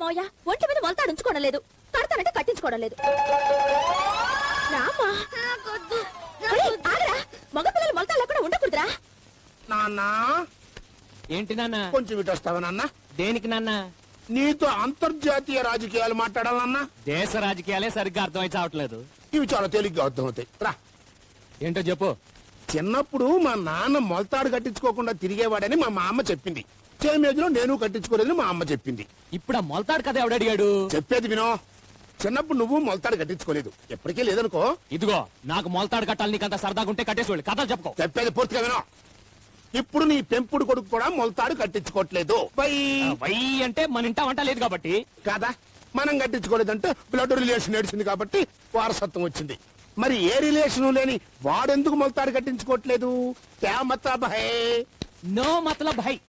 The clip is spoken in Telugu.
మావయ్య ఒంటి మీద మొలతాడు ఉంచుకోవడం లేదు కడతానంటే కట్టించుకోవడం లేదు రామ్మా ఒరేయ్, ఆగరా మగపిల్లలు మొలతాడు లేకుండా ఉండకూడదురా నాన్న ఏంటి నాన్న కొంచెం ఇటు వస్తావా నాన్న దేనికి నాన్న నీతో అంతర్జాతీయ రాజకీయాలు మాట్లాడాలన్నా దేశ రాజకీయాలే సరిగ్గా అర్థమై చావట్లేదు ఇవి చాలా తేలిగ్గా అర్థమవుతాయి రా ఏంటో చెప్పు చిన్నప్పుడు మా నాన్న మొలతాడు కట్టించుకోకుండా తిరిగేవాడని మా మా అమ్మ చెప్పింది చేమేదిలో నేను కట్టించుకోలేదని మా అమ్మ చెప్పింది ఇప్పుడు ఆ మొలతాడు కదా ఎవడడిగాడు చెప్పేది వినో చిన్నప్పుడు నువ్వు మొలతాడు కట్టించుకోలేదు ఎప్పటికీ లేదనుకో ఇదిగో నాకు మొలతాడు కట్టాలి నీకంత సరదాగా ఉంటే కట్టేసి కథలు చెప్పుకో చెప్పేది పూర్తిగా వినో ఇప్పుడు నీ పెంపుడు కొడుకు కూడా మొలతాడు కట్టించుకోవట్లేదు బై ఆ, వై అంటే మన ఇంటా వంట లేదు కాబట్టి కాదా మనం కట్టించుకోలేదంటే బ్లడ్ రిలేషన్ నడిచింది కాబట్టి వారసత్వం వచ్చింది మరి ఏ రిలేషన్ లేని వాడెందుకు మొలతాడు కట్టించుకోవట్లేదు క్యా మతలబ్ హై నో మతలబ్ హై